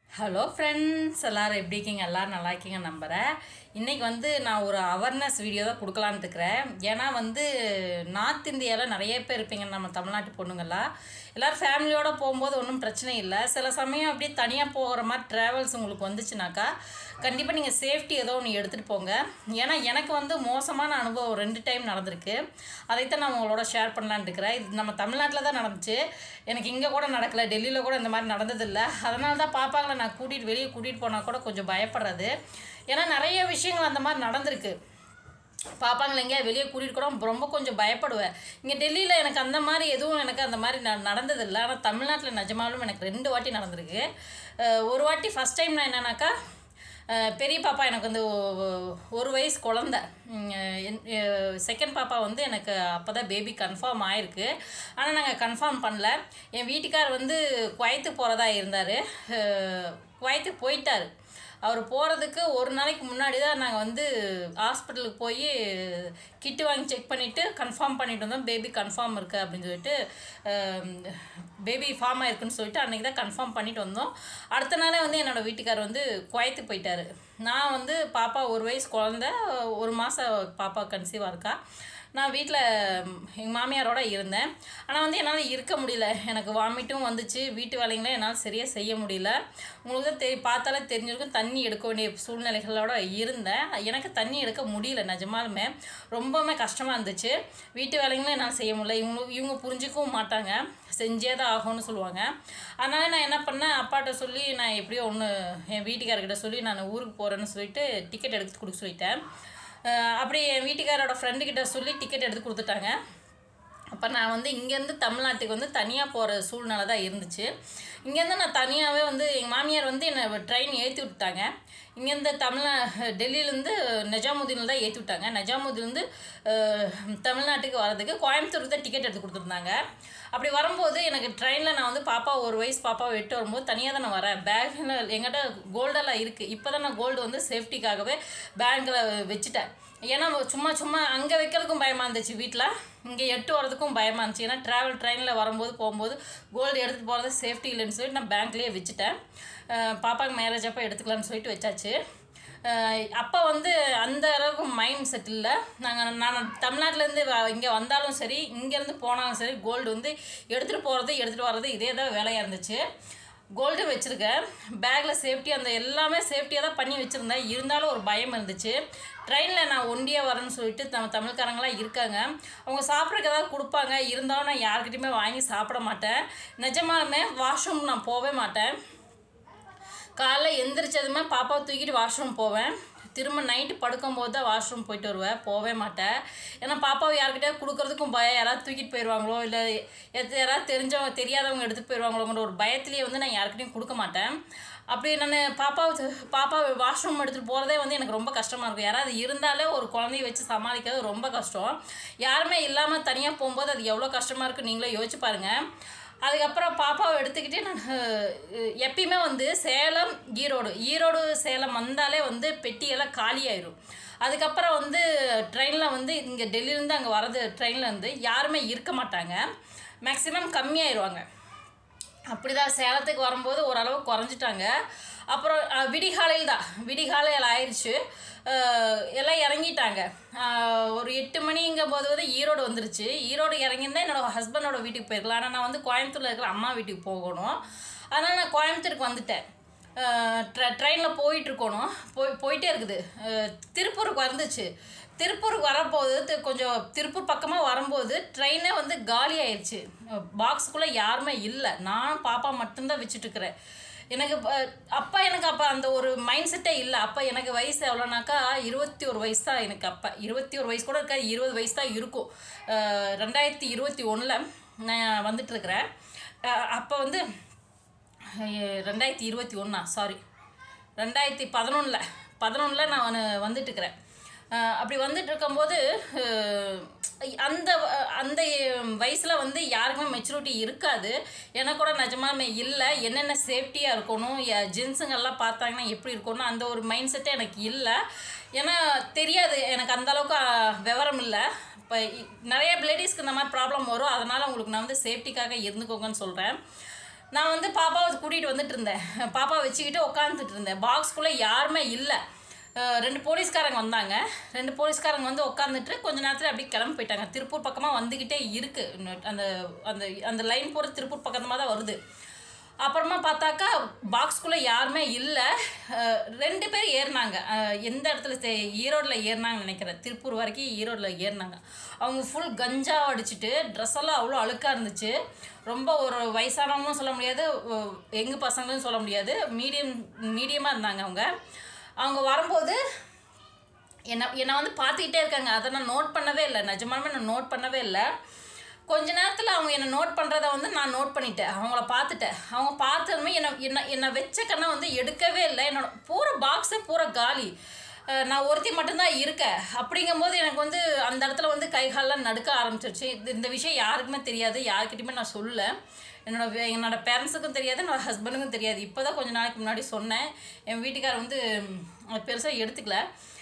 hello friends எல்லோரும் எப்படி இருக்கீங்க எல்லோரும் நல்லா இருக்கீங்க நம்புகிறேன் இன்றைக்கி வந்து நான் ஒரு அவேர்னஸ் வீடியோ தான் கொடுக்கலான்னு இருக்கிறேன் ஏன்னா வந்து நார்த் இந்தியாவில் நிறைய பேர் இருப்பீங்க நம்ம தமிழ்நாட்டு பொண்ணுங்களா எல்லோரும் ஃபேமிலியோடு போகும்போது ஒன்றும் பிரச்சனை இல்லை சில சமயம் அப்படியே தனியாக போகிற மாதிரி ட்ராவல்ஸ் உங்களுக்கு வந்துச்சுனாக்கா கண்டிப்பாக நீங்கள் சேஃப்டி ஏதோ ஒன்று எடுத்துகிட்டு போங்க ஏன்னா எனக்கு வந்து மோசமான அனுபவம் ரெண்டு டைம் நடந்திருக்கு அதைத்தான் நான் உங்களோட ஷேர் பண்ணலான்னு இருக்கிறேன் இது நம்ம தமிழ்நாட்டில் தான் நடந்துச்சு எனக்கு இங்கே கூட நடக்கல டெல்லியில் கூட இந்த மாதிரி நடந்ததில்லை அதனால தான் பாப்பாங்களை நான் கூட்டிகிட்டு வெளியே கூட்டிகிட்டு போனால் கூட கொஞ்சம் பயப்படுறது ஏன்னா நிறைய விஷயங்கள் அந்த மாதிரி நடந்திருக்கு பாப்பாங்களை எங்கேயா வெளியே கூட்டிகிட்டு கூட ரொம்ப கொஞ்சம் பயப்படுவேன் இங்கே டெல்லியில் எனக்கு அந்த மாதிரி எதுவும் எனக்கு அந்த மாதிரி ந நடந்ததில்லை ஆனால் தமிழ்நாட்டில் நிஜமாலும் எனக்கு ரெண்டு வாட்டி நடந்திருக்கு அஹ் ஒரு வாட்டி ஃபஸ்ட் டைம் நான் என்னன்னாக்கா அஹ் பெரிய பாப்பா எனக்கு வந்து ஒ- ஒரு வயசு குழந்த செகண்ட் பாப்பா வந்து எனக்கு அப்போ தான் பேபி கன்ஃபார்ம் ஆயிருக்கு ஆனால் நாங்கள் கன்ஃபார்ம் பண்ணல என் வீட்டுக்கார் வந்து குவைத்து போகிறதா இருந்தார் குவைத்து போயிட்டார் அவர் போகிறதுக்கு ஒரு நாளைக்கு முன்னாடி தான் நாங்கள் வந்து ஹாஸ்பிட்டலுக்கு போய் கிட்டு வாங்கி செக் பண்ணிவிட்டு கன்ஃபார்ம் பண்ணிட்டு வந்தோம் பேபி கன்ஃபார்ம் இருக்குது அப்படின்னு சொல்லிட்டு பேபி ஃபார்ம் ஆயிருக்குன்னு சொல்லிட்டு அன்றைக்கி தான் கன்ஃபார்ம் பண்ணிட்டு வந்தோம் அடுத்த நாளே வந்து என்னோடய வீட்டுக்கார் வந்து குவைத்து போயிட்டார் நான் வந்து பாப்பா ஒரு வயசு குழந்த ஒரு மாதம் பாப்பா கன்சீவாக இருக்கா நான் வீட்டில் எங்கள் மாமியாரோட இருந்தேன் ஆனால் வந்து என்னால் இருக்க முடியல எனக்கு வாமிட்டும் வந்துச்சு வீட்டு வேலைங்களும் என்னால் சரியாக செய்ய முடியல உங்களுக்கு தான் தெரி பார்த்தாலே தெரிஞ்சிருக்கும் தண்ணி எடுக்க வேண்டிய சூழ்நிலைகளோட இருந்தேன் எனக்கு தண்ணி எடுக்க முடியல நிஜமாலுமே ரொம்பவுமே கஷ்டமாக இருந்துச்சு வீட்டு வேலைங்களும் என்னால் செய்ய முடியல இவங்க இவங்க புரிஞ்சிக்கவும் மாட்டாங்க செஞ்சே தான் ஆகும்னு சொல்லுவாங்க அதனால் நான் என்ன பண்ணேன் அப்பாட்ட சொல்லி நான் எப்படியோ ஒன்று என் வீட்டுக்காரர்கிட்ட சொல்லி நான் ஊருக்கு போகிறேன்னு சொல்லிட்டு டிக்கெட் எடுத்து கொடுக்க சொல்லிட்டேன் அஹ் அப்படி என் வீட்டுக்காரோட ஃப்ரெண்டுக்கிட்ட சொல்லி டிக்கெட் எடுத்து கொடுத்துட்டாங்க அப்போ நான் வந்து இங்கேருந்து தமிழ்நாட்டுக்கு வந்து தனியாக போகிற சூழ்நிலை தான் இருந்துச்சு இங்கேருந்து நான் தனியாகவே வந்து எங்கள் மாமியார் வந்து என்னை ட்ரெயின் ஏற்றி விட்டாங்க இங்கேருந்து தமிழ்நா டெல்லியிலேருந்து நிஜாமுதீனில் தான் ஏற்றி விட்டாங்க நிஜாமுதீன்லேருந்து தமிழ்நாட்டுக்கு வரதுக்கு கோயம்புத்தூருக்கு தான் டிக்கெட் எடுத்து கொடுத்துருந்தாங்க அப்படி வரும்போது எனக்கு ட்ரெயினில் நான் வந்து பாப்பா ஒரு வயசு பாப்பாவை விட்டு வரும்போது தனியாக தான் நான் வரேன் பேக்கில் எங்கிட்ட கோல்டெல்லாம் இருக்குது இப்போ தான் நான் கோல்டு வந்து சேஃப்டிக்காகவே பேங்கில் வச்சுட்டேன் ஏன்னா சும்மா சும்மா அங்கே வைக்கிறதுக்கும் பயமாக இருந்துச்சு வீட்டில் இங்கே எட்டு வரதுக்கும் பயமாக இருந்துச்சு ஏன்னா ட்ராவல் ட்ரெயினில் வரும்போது போகும்போது கோல்டு எடுத்துகிட்டு போகிறது சேஃப்டி இல்லைன்னு சொல்லிட்டு நான் பேங்க்லேயே வச்சுட்டேன் அஹ் பாப்பாக்கு மேரேஜ் அப்போ எடுத்துக்கலாம்னு சொல்லிட்டு வச்சாச்சு அஹ் அப்போ வந்து அந்த அளவுக்கு மைண்ட் செட் இல்லை நாங்கள் நான் தமிழ்நாட்டிலேருந்து இங்கே வந்தாலும் சரி இங்கேருந்து போனாலும் சரி கோல்டு வந்து எடுத்துகிட்டு போகிறது எடுத்துகிட்டு வர்றது இதே தான் வேலையாக இருந்துச்சு கோல்டு வச்சுருக்கேன் பேக்கில் சேஃப்டி அந்த எல்லாமே சேஃப்டியாக தான் பண்ணி வச்சுருந்தேன் இருந்தாலும் ஒரு பயம் இருந்துச்சு ட்ரெயினில் நான் ஒண்டியாக வரேன்னு சொல்லிட்டு நம்ம தமிழ்காரங்களாம் இருக்காங்க அவங்க சாப்பிட்றதுக்கு ஏதாவது கொடுப்பாங்க இருந்தாலும் நான் யாருக்கிட்டையுமே வாங்கி சாப்பிட மாட்டேன் நிஜமாலுமே வாஷ்ரூம் நான் போகவே மாட்டேன் காலைல எந்திரிச்சதுமே பாப்பாவை தூக்கிட்டு வாஷ்ரூம் போவேன் திரும்ப நைட்டு படுக்கும்போது தான் வாஷ்ரூம் போயிட்டு வருவேன் போகவே மாட்டேன் ஏன்னா பாப்பாவை யார்கிட்டயா கொடுக்கறதுக்கும் பயம் யாராவது தூக்கிட்டு போயிடுவாங்களோ இல்லை யாராவது தெரிஞ்சவங்க தெரியாதவங்க எடுத்துகிட்டு போயிடுவாங்களோங்கிற ஒரு பயத்துலேயே வந்து நான் யார்கிட்டையும் கொடுக்க மாட்டேன் அப்படி நான் பாப்பாவை து- பாப்பாவை வாஷ்ரூம் எடுத்துகிட்டு போகிறதே வந்து எனக்கு ரொம்ப கஷ்டமாக இருக்கும் யாராவது இருந்தாலே ஒரு குழந்தைய வச்சு சமாளிக்கிறது ரொம்ப கஷ்டம் யாருமே இல்லாமல் தனியாக போகும்போது அது எவ்வளோ கஷ்டமாக இருக்குன்னு நீங்களே யோசிச்சு பாருங்கள் அதுக்கப்புறம் பாப்பாவை எடுத்துக்கிட்டு நான் அஹ், எப்பயுமே வந்து சேலம் ஈரோடு ஈரோடு சேலம் வந்தாலே வந்து பெட்டியெல்லாம் காலியாயிரும் அதுக்கப்புறம் வந்து ட்ரெயினில் வந்து இங்கே டெல்லியிலேருந்து அங்கே வரது ட்ரெயினில் வந்து யாருமே இருக்க மாட்டாங்க மேக்ஸிமம் கம்மியாயிருவாங்க அப்படிதான் சேலத்துக்கு வரும்போது ஓரளவு குறைஞ்சிட்டாங்க அப்புறம் அஹ், விடிகாலையில் தான் விடிகாலையில் ஆயிடுச்சு அஹ், எல்லாம் இறங்கிட்டாங்க அஹ், ஒரு எட்டு மணிங்கும் போது வந்து ஈரோடு வந்துருச்சு ஈரோடு இறங்கியிருந்தா என்னோட ஹஸ்பண்டோட வீட்டுக்கு போயிருக்கலாம் ஆனால் நான் வந்து கோயம்புத்தூரில் இருக்கிற அம்மா வீட்டுக்கு போகணும் அதனால் நான் கோயம்புத்தூருக்கு வந்துட்டேன் ட்ரெயினில் போயிட்டு இருக்கணும் போய் போயிட்டே இருக்குது அஹ், திருப்பூருக்கு வந்துச்சு திருப்பூருக்கு வரப்போது தி- கொஞ்சம் திருப்பூர் பக்கமாக வரும்போது ட்ரெயினே வந்து காலி ஆயிடுச்சு பாக்ஸுக்குள்ளே யாருமே இல்லை நானும் பாப்பா மட்டும்தான் வச்சுட்டுருக்கிறேன் எனக்கு ப- அப்போ எனக்கு அப்போ அந்த ஒரு மைண்ட் செட்டே இல்லை அப்போ எனக்கு வயசு எவ்வளோனாக்கா இருபத்தி ஒரு வயசு தான் எனக்கு அப்போ இருபத்தி ஒரு வயசு கூட இருக்காது இருபது வயசு தான் இருக்கும் அஹ் ரெண்டாயிரத்தி இருபத்தி ஒன்றில் நான் வந்துட்டுருக்கிறேன் அப்போ வந்து அஹ் ரெண்டாயிரத்தி இருபத்தி ஒன்றா சாரி ரெண்டாயிரத்தி பதினொன்றில் பதினொன்றில் நான் வந்துட்டுருக்கிறேன் அப்படி வந்துட்டு இருக்கும்போது அஹ், அந்த வ- அந்த வயசில் வந்து யாருக்குமே மெச்சூரிட்டி இருக்காது எனக்கு கூட நிஜமாலுமே இல்லை என்னென்ன சேஃப்டியாக இருக்கணும் ஜென்ஸுங்கெல்லாம் பார்த்தாங்கன்னா எப்படி இருக்கணும் அந்த ஒரு மைண்ட் செட்டே எனக்கு இல்லை ஏன்னா தெரியாது எனக்கு அந்த அளவுக்கு அஹ், விவரம் இல்லை இப்போ நிறைய லேடிஸ்க்கு இந்த மாதிரி ப்ராப்ளம் வரும் அதனால் உங்களுக்கு நான் வந்து சேஃப்டிக்காக இருந்துக்கோங்கன்னு சொல்கிறேன் நான் வந்து பாப்பாவை கூட்டிகிட்டு வந்துட்டு இருந்தேன் பாப்பா வச்சுக்கிட்டு உட்காந்துட்டு இருந்தேன் பாக்ஸ்குள்ளே யாருமே இல்லை அஹ் ரெண்டு போலீஸ்காரங்க வந்தாங்க ரெண்டு போலீஸ்காரங்க வந்து உட்காந்துட்டு கொஞ்ச நேரத்தில் அப்படியே கிளம்பி போயிட்டாங்க திருப்பூர் பக்கமாக வந்துக்கிட்டே இருக்குது இன்னும் அந்த அந்த அந்த லைன் போகிற திருப்பூர் பக்கமாக தான் வருது அப்புறமா பார்த்தாக்கா பாக்ஸ்குள்ளே யாருமே இல்லை அஹ் ரெண்டு பேர் ஏறினாங்க அஹ் எந்த இடத்துல சே- ஈரோட்டில் ஏறினாங்கன்னு நினைக்கிறேன் திருப்பூர் வரைக்கும் ஈரோட்டில் ஏறினாங்க அவங்க ஃபுல் கஞ்சா அடிச்சுட்டு ட்ரெஸ் எல்லாம் அவ்வளோ அழுக்காக இருந்துச்சு ரொம்ப ஒரு வயசானவங்களும் சொல்ல முடியாது எங்கள் பசங்களும் சொல்ல முடியாது மீடியம் மீடியமாக இருந்தாங்க அவங்க அவங்க வரும்போது என்னை என்னை வந்து பார்த்துக்கிட்டே இருக்காங்க அதை நான் நோட் பண்ணவே இல்லை நிஜமாலுமே நான் நோட் பண்ணவே இல்லை கொஞ்ச நேரத்தில் அவங்க என்னை நோட் பண்ணுறத வந்து நான் நோட் பண்ணிட்டேன் அவங்கள பார்த்துட்டேன் அவங்க பார்த்ததுமே என்னை என்னை என்னை வச்ச கண்ணை வந்து எடுக்கவே இல்லை என்னோட பூரா பாக்ஸே பூரா காலி அஹ் நான் ஒருத்தி மட்டும்தான் இருக்கேன் அப்படிங்கும்போது எனக்கு வந்து அந்த இடத்துல வந்து கை கால்லாம் நடுக்க ஆரம்பிச்சிருச்சு இது- இந்த விஷயம் யாருக்குமே தெரியாது யாருக்கிட்டையுமே நான் சொல்லல என்னோட வே- என்னோட பேரண்ட்ஸுக்கும் தெரியாது என்னோட ஹஸ்பண்டுக்கும் தெரியாது இப்போ தான் கொஞ்ச நாளைக்கு முன்னாடி சொன்னேன் என் வீட்டுக்காரர் வந்து பெருசாக எடுத்துக்கல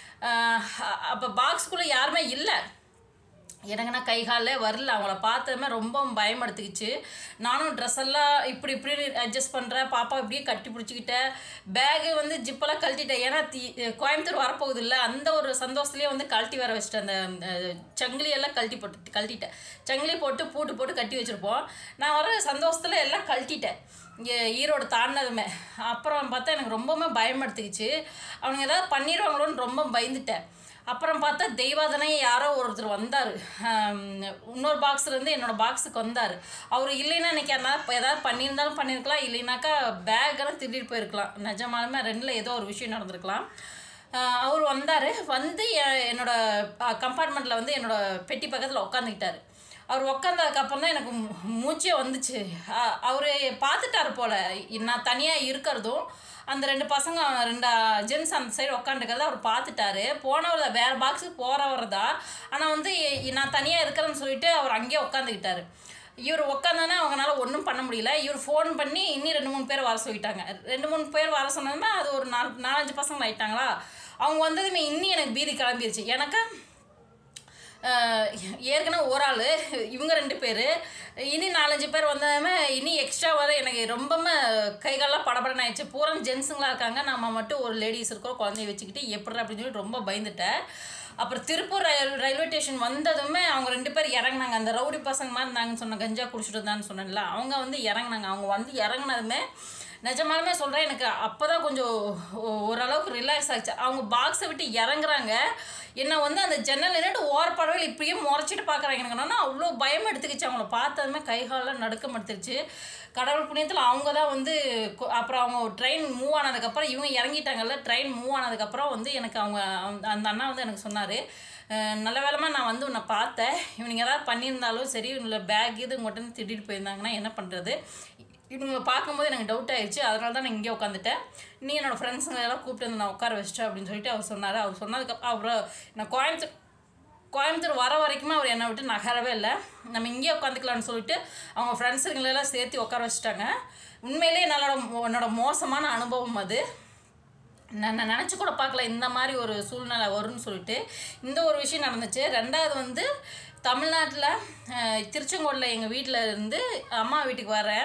அப்போ பாக்ஸ்குள்ளே யாருமே இல்லை எனக்கு நான் கை காலே வரல அவங்கள பார்த்ததுமே ரொம்ப பயமடுத்துக்கிச்சு நானும் ட்ரெஸ் எல்லாம் இப்படி இப்படி அட்ஜஸ்ட் பண்ணுறேன் பாப்பா இப்படியே கட்டி பிடிச்சிக்கிட்டேன் பேகு வந்து ஜிப்பெல்லாம் கழட்டிட்டேன் ஏன்னா தீ கோயம்புத்தூர் வரப்போகுது இல்லை அந்த ஒரு சந்தோஷத்துலேயே வந்து கழட்டி வர வச்சுட்டேன் அந்த அஹ், சங்கிலி எல்லாம் கழட்டி போட்டு கழட்டிட்டேன் சங்கிலி போட்டு பூட்டு போட்டு கட்டி வச்சுருப்போம் நான் வர சந்தோஷத்தில் எல்லாம் கழட்டிட்டேன் இங்கே ஈரோடு தாண்டினதுமே அப்புறம் பார்த்தா எனக்கு ரொம்பவுமே பயமடுத்துக்கிச்சு அவனுங்க ஏதாவது பண்ணிடுவாங்களோன்னு ரொம்ப பயந்துட்டேன் அப்புறம் பார்த்தா தெய்வாதனை யாரோ ஒருத்தர் வந்தார் இன்னொரு பாக்ஸ்லேருந்து என்னோட பாக்ஸுக்கு வந்தார் அவர் இல்லைன்னா இன்னைக்கு அதனால் ஏதாவது பண்ணியிருந்தாலும் பண்ணியிருக்கலாம் இல்லைனாக்கா பேக்கெல்லாம் திருடிட்டு போயிருக்கலாம் நிஜமாலுமே ரெண்டில் ஏதோ ஒரு விஷயம் நடந்திருக்கலாம் ஆஹ் அவர் வந்தார் வந்து எ- என்னோட கம்பார்ட்மெண்ட்டில் வந்து என்னோட பெட்டி பக்கத்தில் உட்காந்துக்கிட்டாரு அவர் உட்காந்ததுக்கப்புறம் தான் எனக்கு மூ- மூச்சே வந்துச்சு அவர் பார்த்துட்டாரு போல நான் தனியாக இருக்கிறதும் அந்த ரெண்டு பசங்க ரெண்டு ஜென்ஸ் அந்த சைடு உட்காந்துக்கிறத அவர் பார்த்துட்டாரு போனவர் தான் வேறு பாக்ஸுக்கு போகிறவர் தான் ஆனால் வந்து இ- நான் தனியாக இருக்கிறேன்னு சொல்லிட்டு அவர் அங்கேயே உட்காந்துக்கிட்டாரு இவர் உட்காந்தானே அவங்களால ஒன்றும் பண்ண முடியல இவர் ஃபோன் பண்ணி இன்னும் ரெண்டு மூணு பேர் வர சொல்லிட்டாங்க ரெண்டு மூணு பேர் வர சொன்னதுமே அது ஒரு நாலு நாலஞ்சு பசங்க ஆயிட்டாங்களா அவங்க வந்ததுமே இன்னும் எனக்கு பீதி கிளம்பிருச்சு எனக்கு ஆஹ் ஏற்கனவே ஒரு ஆள் இவங்க ரெண்டு பேர் இனி நாலஞ்சு பேர் வந்ததுமே இனி எக்ஸ்ட்ரா வர எனக்கு ரொம்பவுமே கைகாலெல்லாம் படபடன்னு ஆயிடுச்சு பூரா ஜென்ஸுங்களா இருக்காங்க நம்ம மட்டும் ஒரு லேடிஸ் இருக்கோம் குழந்தைய வச்சுக்கிட்டு எப்படி அப்படின்னு சொல்லி ரொம்ப பயந்துட்டேன் அப்புறம் திருப்பூர் ரயில் ரயில்வே ஸ்டேஷன் வந்ததுமே அவங்க ரெண்டு பேர் இறங்குனாங்க அந்த ரவுடி பசங்க மாதிரி இருந்தாங்கன்னு சொன்ன கஞ்சா குடிச்சிட்டு இருந்தான்னு சொன்னேன்ல அவங்க வந்து இறங்குனாங்க அவங்க வந்து இறங்குனதுமே நிஜமாலுமே சொல்கிறேன் எனக்கு அப்போ தான் கொஞ்சம் ஓ- ஓரளவுக்கு ரிலாக்ஸ் ஆச்சு அவங்க பாக்ஸை விட்டு இறங்குறாங்க என்னை வந்து அந்த ஜன்னல் நின்றுட்டு ஓரப்படவில் இப்படியே முறைச்சிட்டு பார்க்குறாங்க எனக்கு என்னன்னா அவ்வளோ பயம் எடுத்துக்கிச்சு அவங்கள பார்த்ததுமே கை காலெல்லாம் நடுக்கம் எடுத்துருச்சு கடவுள் புண்ணியத்தில் அவங்க தான் வந்து கொ- அப்புறம் அவங்க ட்ரெயின் மூவ் ஆனதுக்கப்புறம் இவங்க இறங்கிட்டாங்கல்ல ட்ரெயின் மூவ் ஆனதுக்கப்புறம் வந்து எனக்கு அவங்க அந்த- அந்த அண்ணா வந்து எனக்கு சொன்னார் நல்ல வேளமாக நான் வந்து உன்னை பார்த்தேன் இவனுங்க ஏதாவது பண்ணியிருந்தாலும் சரி இல்லை பேக் இது உங்கள்கிட்ட இருந்து திட்டிட்டு போயிருந்தாங்கன்னா என்ன பண்ணுறது இவங்க பார்க்கும்போது எனக்கு டவுட் ஆயிடுச்சு அதனால தான் நான் இங்கே உட்காந்துட்டேன் நீ என்னோட ஃப்ரெண்ட்ஸுங்க எல்லாம் கூப்பிட்டு வந்து நான் உட்கார வச்சிட்டேன் அப்படின்னு சொல்லிட்டு அவர் சொன்னார் அவர் சொன்னதுக்கு அப்புறம் நான் கோயம்புத்தூர் கோயம்புத்தூர் வர வரைக்குமே அவர் என்னை விட்டு நகரவே இல்லை நம்ம இங்கேயே உட்காந்துக்கலாம்னு சொல்லிட்டு அவங்க ஃப்ரெண்ட்ஸுங்களெல்லாம் சேர்த்து உட்கார வச்சுட்டாங்க உண்மையிலேயே என்னோட மோ- என்னோட மோசமான அனுபவம் அது நான் நான் நினச்சி கூட பார்க்கல இந்த மாதிரி ஒரு சூழ்நிலை வரும்னு சொல்லிட்டு இந்த ஒரு விஷயம் நடந்துச்சு ரெண்டாவது வந்து தமிழ்நாட்டில் திருச்செங்கோடில் எங்கள் வீட்டில் இருந்து அம்மா வீட்டுக்கு வரேன்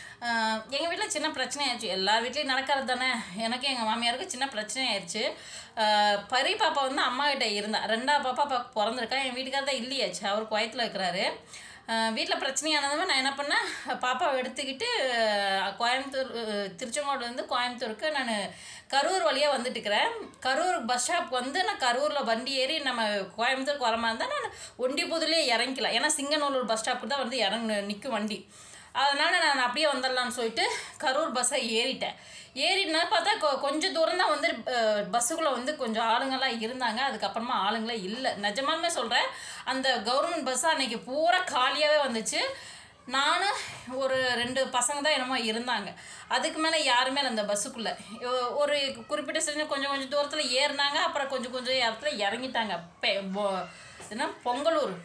எங்கள் வீட்டில் சின்ன பிரச்சனை ஆயிடுச்சு எல்லார் வீட்லேயும் நடக்கிறது தானே எனக்கு எங்கள் மாமியாருக்கு சின்ன பிரச்சனை ஆயிடுச்சு அஹ் பரி பாப்பா வந்து அம்மா கிட்ட இருந்தா ரெண்டாவது பாப்பா பாப்பா பிறந்திருக்கா என் வீட்டுக்காரர் தான் இல்லையாச்சு அவர் குவைத்தில் இருக்கிறாரு வீட்டில் பிரச்சனையானதுமே நான் என்ன பண்ணேன் பாப்பாவை எடுத்துக்கிட்டு அஹ், கோயம்புத்தூர் அஹ், திருச்செங்கோடுலேருந்து கோயம்புத்தூருக்கு நான் கரூர் வழியாக வந்துட்டுக்கிறேன் கரூர் பஸ் ஸ்டாப் வந்து நான் கரூரில் வண்டி ஏறி நம்ம கோயம்புத்தூருக்கு வர மாதிரி இருந்தால் நான் ஒண்டிபுதுலேயே இறங்கிக்கலாம் ஏன்னா சிங்கநல்லூர் பஸ் ஸ்டாப்புக்கு தான் வந்து இறங்கு நிற்கும் வண்டி அதனால் நான் அப்படியே வந்துடலான்னு சொல்லிட்டு கரூர் பஸ்ஸை ஏறிட்டேன் ஏறினா பார்த்தா கொ- கொஞ்சம் தூரம் தான் வந்து பஸ்ஸுக்குள்ளே வந்து கொஞ்சம் ஆளுங்கெல்லாம் இருந்தாங்க அதுக்கப்புறமா ஆளுங்களே இல்லை நிஜமாலுமே சொல்கிறேன் அந்த கவர்மெண்ட் பஸ் அன்னைக்கு பூரா காலியாகவே வந்துச்சு நானும் ஒரு ரெண்டு பசங்க தான் என்னமோ இருந்தாங்க அதுக்கு மேலே யாருமே இல்லை அந்த பஸ்ஸுக்குள்ளே ஒரு குறிப்பிட்ட செஞ்சு கொஞ்சம் கொஞ்சம் தூரத்தில் ஏறினாங்க அப்புறம் கொஞ்சம் கொஞ்சம் இடத்துல இறங்கிட்டாங்க பெ- பொ- என்ன பொங்கலூர்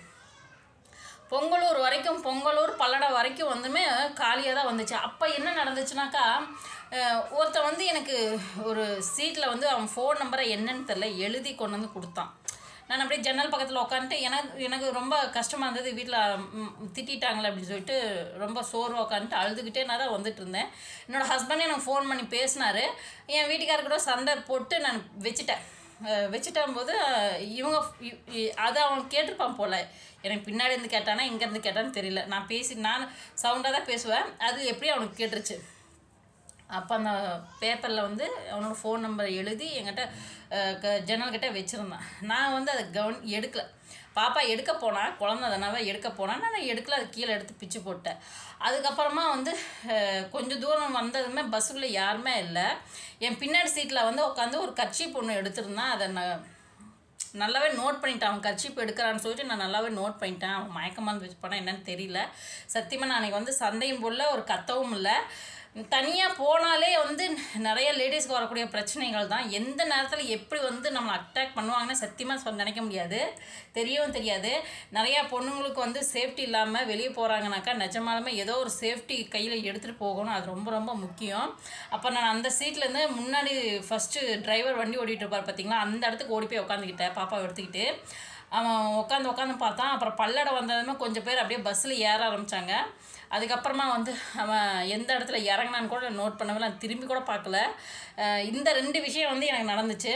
பொங்கலூர் வரைக்கும் பொங்கலூர் பல்லடம் வரைக்கும் வந்துமே காலியாக தான் வந்துச்சு அப்போ என்ன நடந்துச்சுனாக்கா அஹ், ஒருத்தன் வந்து எனக்கு ஒரு சீட்டில் வந்து அவன் ஃபோன் நம்பரை என்னன்னு தெரில எழுதி கொண்டு வந்து கொடுத்தான் நான் அப்படியே ஜன்னல் பக்கத்தில் உட்காந்துட்டு எனக்கு எனக்கு ரொம்ப கஷ்டமாக இருந்தது வீட்டில் திட்டிட்டாங்களே அப்படின்னு சொல்லிட்டு ரொம்ப சோர்வாக உட்காந்துட்டு அழுதுகிட்டே நான் தான் வந்துட்டு இருந்தேன் என்னோட ஹஸ்பண்டே எனக்கு ஃபோன் பண்ணி பேசினாரு என் வீட்டுக்காரர் கூட சண்டை போட்டு நான் வச்சுட்டேன் அஹ் வச்சுட்டும் போது அஹ் இவங்க இ- இ- அதை அவன் கேட்டிருப்பான் போல எனக்கு பின்னாடி இருந்து கேட்டானா இங்கேருந்து கேட்டான்னு தெரியல நான் பேசி நான் சவுண்டாக தான் பேசுவேன் அது எப்படி அவனுக்கு கேட்டுருச்சு அப்போ அந்த பேப்பரில் வந்து அவனோட ஃபோன் நம்பர் எழுதி என்கிட்ட அஹ், க ஜன்னல்கிட்ட வச்சுருந்தான் நான் வந்து அதை கவன் எடுக்கல பாப்பா எடுக்க போனா குழந்த தானவே எடுக்க போனா நான் எடுக்கல அது கீழே எடுத்து பிச்சு போட்டேன் அதுக்கப்புறமா வந்து அஹ், கொஞ்சம் தூரம் வந்ததுமே பஸ்ஸுக்குள்ளே யாருமே இல்லை என் பின்னாடி சீட்டில் வந்து உட்காந்து ஒரு கட்சி பொண்ணு எடுத்திருந்தான் அதை நான் நல்லாவே நோட் பண்ணிட்டான் அவன் கர்ச்சீப் எடுக்கிறான்னு சொல்லிட்டு நான் நல்லாவே நோட் பண்ணிட்டேன் அவன் மயக்கமாக இருந்து வச்சு போனால் என்னன்னு தெரியல சத்தியமாக நான் அன்றைக்கி வந்து சண்டையும் போடல ஒரு கத்தவும் இல்லை தனியாக போனாலே வந்து நிறைய லேடிஸ்க்கு வரக்கூடிய பிரச்சனைகள் தான் எந்த நேரத்தில் எப்படி வந்து நம்மளை அட்டாக் பண்ணுவாங்கன்னு சத்தியமாக சொல் நினைக்க முடியாது தெரியவும் தெரியாது நிறையா பொண்ணுங்களுக்கு வந்து சேஃப்டி இல்லாமல் வெளியே போகிறாங்கனாக்கா நிஜமாலுமே ஏதோ ஒரு சேஃப்டி கையில் எடுத்துகிட்டு போகணும் அது ரொம்ப ரொம்ப முக்கியம் அப்போ நான் அந்த சீட்லேருந்து முன்னாடி ஃபஸ்ட்டு டிரைவர் வண்டி ஓடிட்டு இருப்பார் பார்த்தீங்களா அந்த இடத்துக்கு ஓடி போய் உட்காந்துக்கிட்டேன் பாப்பாவை எடுத்துக்கிட்டு அவன் உட்காந்து உட்காந்து பார்த்தான் அப்புறம் பல்லடம் வந்ததுமே கொஞ்சம் பேர் அப்படியே பஸ்ஸில் ஏற ஆரம்பித்தாங்க அதுக்கப்புறமா வந்து அவன் எந்த இடத்துல இறங்கினான்னு கூட நோட் பண்ணவே நான் திரும்பி கூட பார்க்கல அஹ் இந்த ரெண்டு விஷயம் வந்து எனக்கு நடந்துச்சு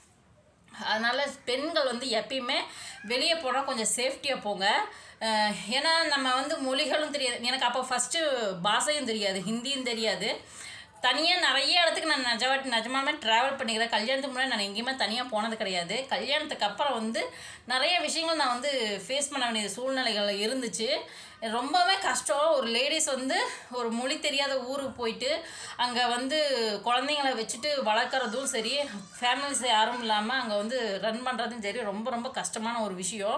அதனால் பெண்கள் வந்து எப்பயுமே வெளியே போனால் கொஞ்சம் சேஃப்டியாக போங்க அஹ் ஏன்னா நம்ம வந்து மொழிகளும் தெரியாது எனக்கு அப்போ ஃபஸ்ட்டு பாஷையும் தெரியாது ஹிந்தியும் தெரியாது தனியாக நிறைய இடத்துக்கு நான் நிஜமா நிஜமாவே ட்ராவல் பண்ணிக்கிறேன் கல்யாணத்துக்கு முன்னாடி நான் எங்கேயுமே தனியாக போனது கிடையாது கல்யாணத்துக்கு அப்புறம் வந்து நிறைய விஷயங்கள் நான் வந்து ஃபேஸ் பண்ண வேண்டிய சூழ்நிலைகள் இருந்துச்சு ரொம்பவே கஷ்டம் ஒரு லேடிஸ் வந்து ஒரு மொழி தெரியாத ஊருக்கு போயிட்டு அங்கே வந்து குழந்தைங்கள வச்சுட்டு வளர்க்குறதும் சரி ஃபேமிலிஸ் யாரும் இல்லாமல் அங்கே வந்து ரன் பண்ணுறதும் சரி ரொம்ப ரொம்ப கஷ்டமான ஒரு விஷயம்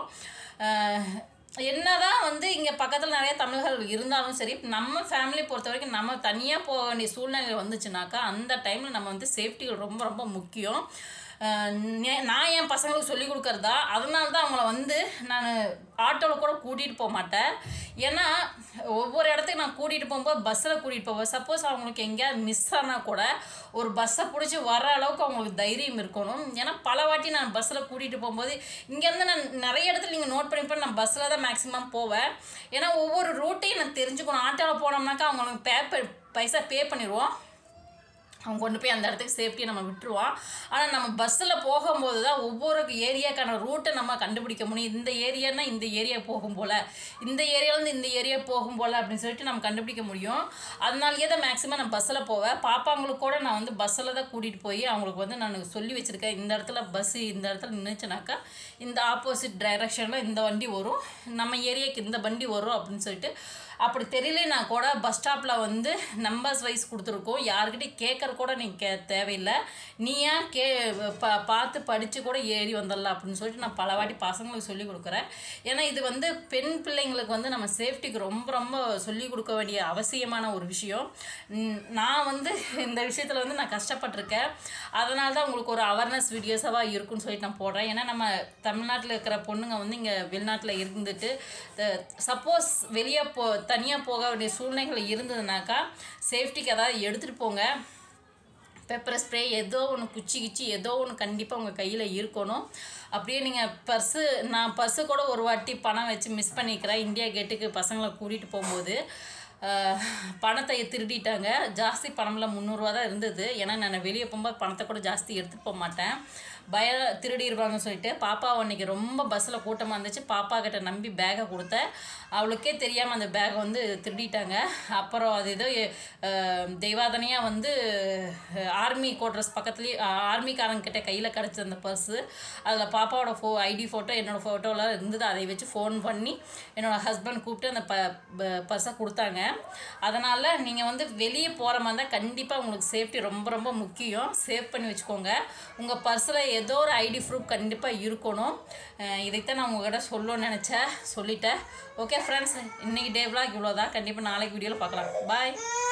அஹ் என்னதான் வந்து இங்கே பக்கத்தில் நிறைய தமிழர்கள் இருந்தாலும் சரி நம்ம ஃபேமிலி பொறுத்த வரைக்கும் நம்ம தனியாக போக வேண்டிய சூழ்நிலை வந்துச்சுனாக்கா அந்த டைமில் நம்ம வந்து சேஃப்டி ரொம்ப ரொம்ப முக்கியம் அஹ் நே- நான் என் பசங்களுக்கு சொல்லி கொடுக்கறதா அதனால தான் அவங்கள வந்து நான் ஆட்டோவில் கூட கூட்டிகிட்டு போக மாட்டேன் ஏன்னா ஒவ்வொரு இடத்துக்கு நான் கூட்டிகிட்டு போகும்போது பஸ்ஸில் கூட்டிகிட்டு போவேன் சப்போஸ் அவங்களுக்கு எங்கேயாவது மிஸ் ஆனால் கூட ஒரு பஸ்ஸை பிடிச்சி வர அளவுக்கு அவங்களுக்கு தைரியம் இருக்கணும் ஏன்னா பல வாட்டி நான் பஸ்ஸில் கூட்டிகிட்டு போகும்போது இங்கேருந்து நான் நிறைய இடத்துல நீங்கள் நோட் பண்ணிப்பேன் நான் பஸ்ஸில் தான் மேக்ஸிமம் போவேன் ஏன்னா ஒவ்வொரு ரூட்டையும் நான் தெரிஞ்சுக்கணும் ஆட்டோவில் போனோம்னாக்கா அவங்களுக்கு பே பைசா பே பண்ணிடுவோம் அவன் கொண்டு போய் அந்த இடத்துக்கு சேஃப்டியை நம்ம விட்டுருவான் ஆனால் நம்ம பஸ்ஸில் போகும்போது தான் ஒவ்வொரு ஏரியாக்கான ரூட்டை நம்ம கண்டுபிடிக்க முடியும் இந்த ஏரியானா இந்த ஏரியா போகும் போல் இந்த ஏரியாவிலேருந்து இந்த ஏரியா போகும் போல் அப்படின்னு சொல்லிட்டு நம்ம கண்டுபிடிக்க முடியும் அதனாலேயே தான் மேக்ஸிமம் நான் பஸ்ஸில் போவேன் பாப்பாங்களுக்கு கூட நான் வந்து பஸ்ஸில் தான் கூட்டிகிட்டு போய் அவங்களுக்கு வந்து நான் சொல்லி வச்சுருக்கேன் இந்த இடத்துல பஸ்ஸு இந்த இடத்துல நின்றுச்சுனாக்கா இந்த ஆப்போசிட் டைரக்ஷனில் இந்த வண்டி வரும் நம்ம ஏரியாவுக்கு இந்த வண்டி வரும் அப்படின்னு சொல்லிட்டு அப்படி தெரியலனா கூட பஸ் ஸ்டாப்பில் வந்து நம்பர்ஸ் வைஸ் கொடுத்துருக்கோம் யாருக்கிட்டையும் கேட்குற கூட நீங்கள் கே தேவையில்லை நீயா கே பா பார்த்து படித்து கூட ஏறி வந்துடலாம் அப்படின்னு சொல்லிட்டு நான் பல வாட்டி பசங்களுக்கு சொல்லி கொடுக்குறேன் ஏன்னா இது வந்து பெண் பிள்ளைங்களுக்கு வந்து நம்ம சேஃப்டிக்கு ரொம்ப ரொம்ப சொல்லி கொடுக்க வேண்டிய அவசியமான ஒரு விஷயம் ம், நான் வந்து இந்த விஷயத்தில் வந்து நான் கஷ்டப்பட்டிருக்கேன் அதனால தான் உங்களுக்கு ஒரு அவேர்னஸ் வீடியோஸாக இருக்குன்னு சொல்லிட்டு நான் போடுறேன் ஏன்னா நம்ம தமிழ்நாட்டில் இருக்கிற பொண்ணுங்க வந்து இங்கே வெளிநாட்டில் இருந்துட்டு சப்போஸ் வெளியே போ தனியாக போக வேண்டிய சூழ்நிலைகள் இருந்ததுனாக்கா சேஃப்டிக்கு ஏதாவது எடுத்துகிட்டு போங்க பெப்பர் ஸ்ப்ரே ஏதோ ஒன்று குச்சி கிச்சி ஏதோ ஒன்று கண்டிப்பாக உங்கள் கையில் இருக்கணும் அப்படியே நீங்கள் பர்ஸு நான் பர்ஸு கூட ஒரு வாட்டி பணம் வச்சு மிஸ் பண்ணிக்கிறேன் இந்தியா கேட்டுக்கு பசங்களை கூட்டிகிட்டு போகும்போது அஹ், பணத்தை திருடிட்டாங்க ஜாஸ்தி பணம்லாம் முந்நூறுரூவா தான் இருந்தது ஏன்னா நான் வெளியே போகும்போது பணத்தை கூட ஜாஸ்தி எடுத்துகிட்டு போக மாட்டேன் பய திருடிடுவாங்கன்னு சொல்லிட்டு பாப்பா அன்னைக்கு ரொம்ப பஸ்ஸில் கூட்டமாக இருந்துச்சு பாப்பா கிட்ட நம்பி பேக்கை கொடுத்தேன் அவளுக்கே தெரியாமல் அந்த பேக்கை வந்து திருடிட்டாங்க அப்புறம் அது ஏதோ அஹ், தெய்வாதனையாக வந்து ஆர்மி கோட்ரஸ் பக்கத்துலேயே ஆர்மிக்காரங்க கிட்ட கையில் கிடச்சி அந்த பர்ஸு அதில் பாப்பாவோட ஃபோ ஐடி ஃபோட்டோ என்னோடய ஃபோட்டோலாம் இருந்தது அதை வச்சு ஃபோன் பண்ணி என்னோடய ஹஸ்பண்ட் கூப்பிட்டு அந்த ப பர்ஸை கொடுத்தாங்க அதனால் நீங்கள் வந்து வெளியே போகிற மாதிரி இருந்தால் கண்டிப்பாக உங்களுக்கு சேஃப்டி ரொம்ப ரொம்ப முக்கியம் சேவ் பண்ணி வச்சுக்கோங்க உங்கள் பர்ஸில் ஏதோ ஒரு ஐடி ப்ரூஃப் கண்டிப்பாக இருக்கணும் அஹ் இதைத்தான் நான் உங்ககிட்ட சொல்லணும்னு நினச்சேன் சொல்லிட்டேன் ஓகே ஃப்ரெண்ட்ஸ் இன்றைக்கி டே vlog இவ்வளோ தான் கண்டிப்பாக நாளைக்கு வீடியோவில் பார்க்கலாம் பாய்